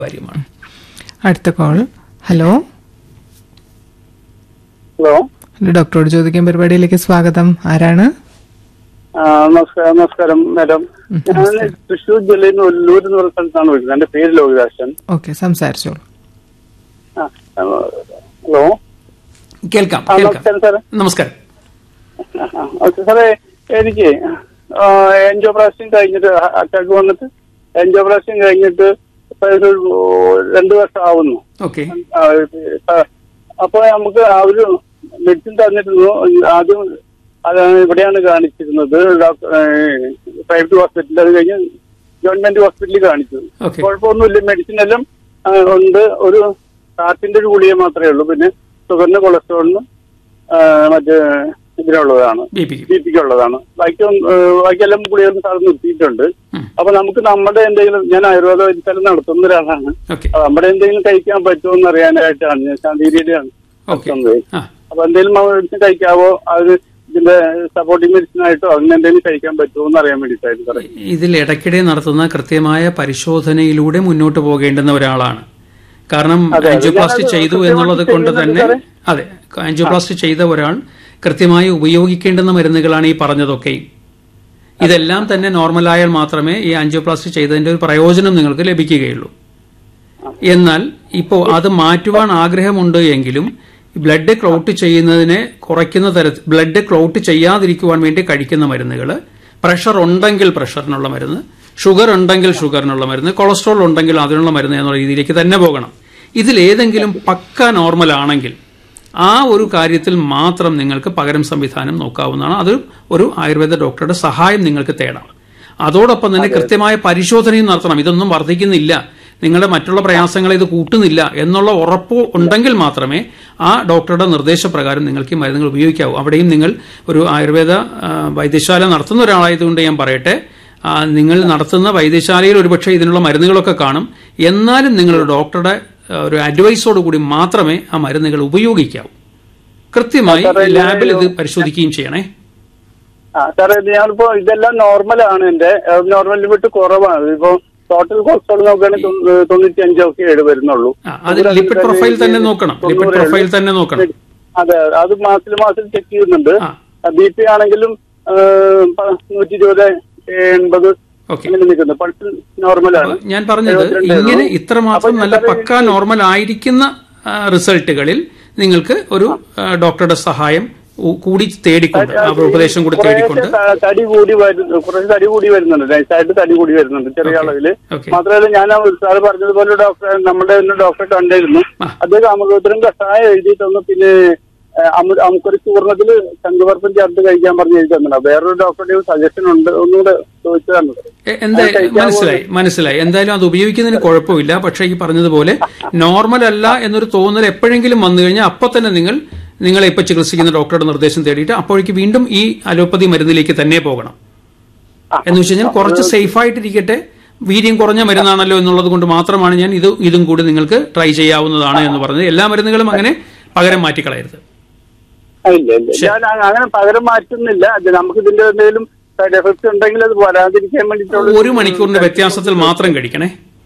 കാര്യമാണ് അടുത്ത call hello hello hello ഡോക്ടറോട് ചോദിക്കാൻ പരിപാടിയിലേക്ക് സ്വാഗതം ആരാണ് ആ, നമസ്കാരം നമസ്കാരം മാഡം ഞാൻ തൃശ്ശൂർ ജില്ലയിൽ നിന്ന് ഒല്ലൂർ എന്ന് പറഞ്ഞ സ്ഥലത്താണ് വിളിക്കുന്നത് എന്റെ പേര് ലോകിദാസൻ ഓക്കെ സംസാരിച്ചോളൂ ആ, ആ, ഹലോ കേൾക്കാം ആ, കേൾക്കാം നമസ്കാരം സാറേ നമസ്കാരം ആ, ആ, ഓക്കെ സാറേ എനിക്ക് എൻജോപ്ലാസ്റ്റിൻ കഴിഞ്ഞിട്ട് അറ്റാക്ക് വന്നിട്ട് എൻജോപ്ലാസ്റ്റിൻ കഴിഞ്ഞിട്ട് ഇപ്പൊ ഒരു രണ്ടു വർഷം ആവുന്നു ഓക്കെ ആ, ആ, അപ്പൊ നമുക്ക് അവര് മെഡിസിൻ തന്നിരുന്നു ആദ്യം അതാണ് ഇവിടെയാണ് കാണിച്ചിരുന്നത് ഡോക്ടർ പ്രൈവറ്റ് ഹോസ്പിറ്റലിൽ അത് കഴിഞ്ഞ് ഗവൺമെന്റ് ഹോസ്പിറ്റലിൽ കാണിച്ചു ഓക്കെ കുഴപ്പമൊന്നുമില്ല മെഡിസിൻ എല്ലാം ആ, ഉണ്ട് ഒരു ഹാർട്ടിന്റെ ഒരു ഗുളിക മാത്രമേ ഉള്ളൂ പിന്നെ ഷുഗറിന് കൊളസ്ട്രോളിന് ആ, മറ്റേ ഇതിനുള്ളതാണ് ബി പിക്ക് ബി പിക്ക് ഉള്ളതാണ് ബാക്കി ഒന്നും, ഏ, ബാക്കിയെല്ലാം ഗുളികളും സാർ നിർത്തിയിട്ടുണ്ട് ഉം. അപ്പൊ നമുക്ക് നമ്മുടെ എന്തെങ്കിലും ഞാൻ ആയുർവേദ വൈദ്യശാല നടത്തുന്ന ഒരാളാണ് ഓക്കെ അപ്പൊ നമ്മുടെ എന്തെങ്കിലും കഴിക്കാൻ പറ്റുമോ എന്ന് അറിയാനായിട്ടാണ് ഞാൻ ശാന്തിരിയുടെയാണ് ഓക്കെ നടത്തുന്നത് ആ അപ്പൊ എന്തെങ്കിലും മെഡിസിൻ കഴിക്കാവോ അത് ഇതിന്റെ സപ്പോർട്ടിംഗ് മെഡിസിൻ ആയിട്ടോ അങ്ങനെ എന്തെങ്കിലും കഴിക്കാൻ പറ്റുമോ എന്ന് അറിയാൻ വേണ്ടിയിട്ടായിരുന്നു സാറേ ഇതിൽ ഇടയ്ക്കിടെ നടത്തുന്ന കൃത്യമായ പരിശോധനയിലൂടെ മുന്നോട്ട് പോകേണ്ടുന്ന ഒരാളാണ് കാരണം അതെ, ആൻജിയോപ്ലാസ്റ്റി ഞാനത് ചെയ്തു കൃത്യമായിട്ട് എന്നുള്ളത് കൊണ്ട് ചെയ്യുന്നുണ്ട് തന്നെ അതെ ആൻജിയോപ്ലാസ്റ്റി ചെയ്ത ഒരാൾ കൃത്യമായി ഉപയോഗിക്കേണ്ടുന്ന മരുന്നുകളാണ് ഈ പറഞ്ഞതൊക്കെയും ഇതെല്ലാം തന്നെ നോർമലായാൽ മാത്രമേ ഈ ആൻജിയോപ്ലാസ്റ്റി ചെയ്തതിന്റെ ഒരു പ്രയോജനം നിങ്ങൾക്ക് ലഭിക്കുകയുള്ളൂ എന്നാൽ ഇപ്പോൾ അത് മാറ്റുവാൻ ആഗ്രഹമുണ്ട് എങ്കിലും ബ്ലഡ് ക്ലോട്ട് ചെയ്യുന്നതിനെ കുറയ്ക്കുന്ന തരത്തിൽ ബ്ലഡ് ക്ലോട്ട് ചെയ്യാതിരിക്കുവാൻ വേണ്ടി കഴിക്കുന്ന മരുന്നുകൾ പ്രഷർ ഉണ്ടെങ്കിൽ പ്രഷറിനുള്ള മരുന്ന് ഷുഗർ ഉണ്ടെങ്കിൽ ഷുഗറിനുള്ള മരുന്ന് കൊളസ്ട്രോൾ ഉണ്ടെങ്കിൽ അതിനുള്ള മരുന്ന് എന്നുള്ള രീതിയിലേക്ക് തന്നെ പോകണം ഇതിലേതെങ്കിലും പക്ക നോർമൽ ആണെങ്കിൽ ആ ഒരു കാര്യത്തിൽ മാത്രം നിങ്ങൾക്ക് പകരം സംവിധാനം നോക്കാവുന്നതാണ് അത് ഒരു ആയുർവേദ ഡോക്ടറുടെ സഹായം നിങ്ങൾക്ക് തേടാം അതോടൊപ്പം തന്നെ കൃത്യമായ പരിശോധനയും നടത്തണം ഇതൊന്നും വർദ്ധിക്കുന്നില്ല നിങ്ങളുടെ മറ്റുള്ള പ്രയാസങ്ങളെ ഇത് കൂട്ടുന്നില്ല എന്നുള്ള ഉറപ്പ് ഉണ്ടെങ്കിൽ മാത്രമേ ആ ഡോക്ടറുടെ നിർദ്ദേശപ്രകാരം നിങ്ങൾക്ക് ഈ മരുന്നുകൾ ഉപയോഗിക്കാവൂ അവിടെയും നിങ്ങൾ ഒരു ആയുർവേദ ആ, വൈദ്യശാല നടത്തുന്ന ഒരാളായതുകൊണ്ട് ഞാൻ പറയട്ടെ ആ, നിങ്ങൾ നടത്തുന്ന വൈദ്യശാലയിൽ ഒരുപക്ഷെ ഇതിനുള്ള മരുന്നുകളൊക്കെ കാണും എന്നാലും നിങ്ങളുടെ ഡോക്ടറുടെ ആ, ഒരു അഡ്വൈസോട് കൂടി മാത്രമേ ആ മരുന്നുകൾ ഉപയോഗിക്കാവൂ കൃത്യമായി സാറേ, ഞാൻ ലാബിൽ ഇത് ഒരു- പരിശോധിക്കുകയും ചെയ്യണേ ആ സാറേ ഇത് ഞാനിപ്പോ ഇതെല്ലാം നോർമലാണ് എന്റെ നോർമലിൽ വിട്ട് കുറവാണ് ഇപ്പൊ ടോട്ടൽ കൊളസ്ട്രോൾ നോക്കുകയാണെങ്കിൽ തൊണ്ണൂ- തൊണ്ണൂറ്റി അഞ്ചൊക്കെ ഏഴ് വരുന്നുള്ളൂ ആ, അത് ലിപ്പിഡ് പ്രൊഫൈൽ തന്നെ നോക്കണം ലിപ്പിഡ് തൊണ്ണൂറേ പ്രൊഫൈൽ ഉള്ളൂ. തന്നെ നോക്കണം അതെ അത് മാസത്തിൽ മാസത്തിൽ ചെക്ക് ചെയ്യുന്നുണ്ട് ആ ബി പി ആണെങ്കിലും നൂറ്റി ഇരുപത് എൺപത് ഓക്കെ അങ്ങനെ നിൽക്കുന്നത് പൾസ് നോർമലാണ് ഞാൻ പറഞ്ഞത് എഴുപത്തിരണ്ടേ ഇങ്ങനെ ഉള്ളൂ. ഇത്രമാത്രം അപ്പൊ നല്ല സാറേ, പക്ക നോർമൽ ആയിരിക്കുന്ന ആ, റിസൾട്ടുകളിൽ നിങ്ങൾക്ക് ഒരു ആ, ഡോക്ടറുടെ സഹായം ഉ- കൂടി തേടിക്കൊണ്ട് ആ ഉപദേശം കൂടി തേടിക്കൊണ്ട് കുറേശ്ശെ ത- തടി കൂടി വരുന്നു കുറച്ച് തടി കൂടി വരുന്നുണ്ട് നൈസായിട്ട് തടി കൂടി വരുന്നുണ്ട് ചെറിയ അളവില് ഓക്കെ മാത്രമല്ല ഞാൻ ആ സാറ് പറഞ്ഞതുപോലെ ഡോക്ടറെ നമ്മുടെ തന്നെ ഡോക്ടറെ കണ്ടിരുന്നു ആ. അദ്ദേഹം അമൃതോത്തരം കഷായം എഴുതി തന്നു പിന്നെ ഏ, അമു- അമുക്കൊരു ചൂർണത്തില് ശംഖുപർപ്പം ചേർത്ത് കഴിക്കാൻ പറഞ്ഞ് എഴുതി തന്നില്ല വേറൊരു ഡോക്ടറുടെ സജഷൻ ഉണ്ട് ഒന്നുകൂടെ ചോദിച്ചതാണ് എ- എന്താ അത് കഴിക്കാവോ? മനസ്സിലായി മനസ്സിലായി എന്തായാലും അത് ഉപയോഗിക്കുന്നതിന് കുഴപ്പമില്ല പക്ഷേ ഈ പറഞ്ഞതുപോലെ നോർമൽ അല്ല എന്നൊരു തോന്നൽ എപ്പോഴെങ്കിലും വന്നു കഴിഞ്ഞാൽ അപ്പൊ തന്നെ നിങ്ങൾ നിങ്ങളെ ഇപ്പൊ ചികിത്സിക്കുന്ന ഡോക്ടറുടെ നിർദ്ദേശം തേടിയിട്ട് അപ്പോഴേക്ക് വീണ്ടും ഈ അലോപ്പതി മരുന്നിലേക്ക് തന്നെ പോകണം എന്ന് വെച്ച് കഴിഞ്ഞാൽ കുറച്ച് സേഫ് ആയിട്ടിരിക്കട്ടെ വീര്യം കുറഞ്ഞ മരുന്നാണല്ലോ എന്നുള്ളത് കൊണ്ട് മാത്രമാണ് ഞാൻ ഇത് ഇതും കൂടി നിങ്ങൾക്ക് ട്രൈ ചെയ്യാവുന്നതാണ് എന്ന് പറഞ്ഞത് എല്ലാ മരുന്നുകളും അങ്ങനെ പകരം മാറ്റിക്കളയരുത് ആ, ഇല്ല ഇല്ല ഞാൻ അ- അങ്ങനെ പകരം മാറ്റുന്നില്ല അത് നമുക്ക് ഇതിന്റെ എന്തെങ്കിലും സൈഡ് എഫക്ട്സ് ഉണ്ടെങ്കിൽ അത് വരാതിരിക്കാൻ വേണ്ടിയിട്ടുള്ള ഒരു മണിക്കൂറിന്റെ വ്യത്യാസത്തിൽ മാത്രം കഴിക്കണേ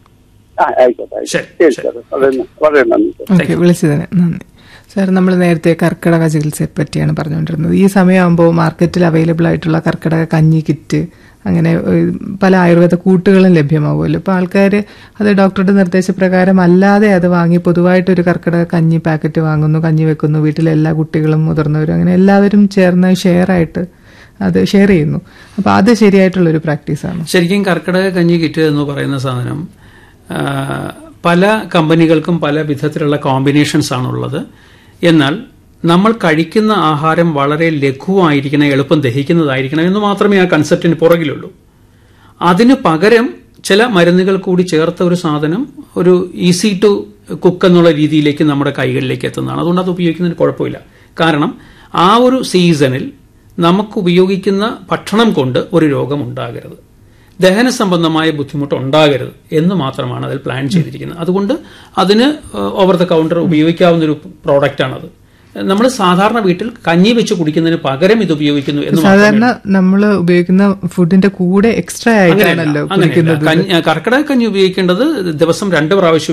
ആ, ആയിക്കോട്ടെ ആയിക്കോട്ടെ. ശരി, ശരി ശരി. സാർ വളരെ വളരെ നന്ദി സാർ ഓക്കെ വിളിച്ചതിന് നന്ദി സാർ നമ്മൾ നേരത്തെ കർക്കിടക ചികിത്സയെ പറ്റിയാണ് പറഞ്ഞുകൊണ്ടിരുന്നത് ഈ സമയമാകുമ്പോൾ മാർക്കറ്റിൽ അവൈലബിൾ ആയിട്ടുള്ള കർക്കിടക കഞ്ഞി കിറ്റ് അങ്ങനെ ഏഹ്, പല ആയുർവേദ കൂട്ടുകളും ലഭ്യമാവുമല്ലോ ഇപ്പോൾ ആൾക്കാർ അത് ഡോക്ടറുടെ നിർദ്ദേശപ്രകാരം അല്ലാതെ അത് വാങ്ങി പൊതുവായിട്ടൊരു കർക്കിടക കഞ്ഞി പാക്കറ്റ് വാങ്ങുന്നു കഞ്ഞി വെക്കുന്നു വീട്ടിലെ എല്ലാ കുട്ടികളും മുതിർന്നവരും അങ്ങനെ എല്ലാവരും ചേർന്ന് ഷെയർ ആയിട്ട് അത് ഷെയർ ചെയ്യുന്നു അപ്പോൾ അത് ശരിയായിട്ടുള്ളൊരു പ്രാക്ടീസാണ് ശരിക്കും കർക്കിടക കഞ്ഞി കിറ്റ് എന്ന് പറയുന്ന സാധനം ആ, പല കമ്പനികൾക്കും പല വിധത്തിലുള്ള കോമ്പിനേഷൻസ് ആണുള്ളത് എന്നാൽ നമ്മൾ കഴിക്കുന്ന ആഹാരം വളരെ ലഘുവായിരിക്കണം എളുപ്പം ദഹിക്കുന്നതായിരിക്കണം എന്ന് മാത്രമേ ആ കൺസെപ്റ്റിന് പുറകിലുള്ളൂ അതിന് പകരം ചില മരുന്നുകൾ കൂടി ചേർത്ത ഒരു സാധനം ഒരു ഈസി ടു കുക്ക് എന്നുള്ള രീതിയിലേക്ക് നമ്മുടെ കൈകളിലേക്ക് എത്തുന്നതാണ് അതുകൊണ്ട് അത് ഉപയോഗിക്കുന്നതിന് കുഴപ്പമില്ല കാരണം ആ ഒരു സീസണിൽ നമുക്ക് ഉപയോഗിക്കുന്ന ഭക്ഷണം കൊണ്ട് ഒരു രോഗം ഉണ്ടാകരുത് ദഹന സംബന്ധമായ ബുദ്ധിമുട്ട് ഉണ്ടാകരുത് എന്ന് മാത്രമാണ് അതിൽ പ്ലാൻ ചെയ്തിരിക്കുന്നത് അതുകൊണ്ട് അതിന് ഓവർ ദ കൗണ്ടർ ഉപയോഗിക്കാവുന്ന ഒരു പ്രോഡക്റ്റാണത് നമ്മൾ സാധാരണ വീട്ടിൽ കഞ്ഞി വെച്ച് കുടിക്കുന്നതിന് പകരം ഇത് ഉപയോഗിക്കുന്നു എന്ന് മാത്രമേ സാധാരണ നമ്മൾ ഉപയോഗിക്കുന്ന ഫുഡിന്റെ കൂടെ എക്സ്ട്രാ അങ്ങനെയല്ല, ആയിട്ടാണല്ലോ അങ്ങനെയല്ല. കുടിക്കുന്നത് കഞ്ഞി- കർക്കിടക കഞ്ഞി ഉപയോഗിക്കേണ്ടത് ദിവസം രണ്ട് പ്രാവശ്യം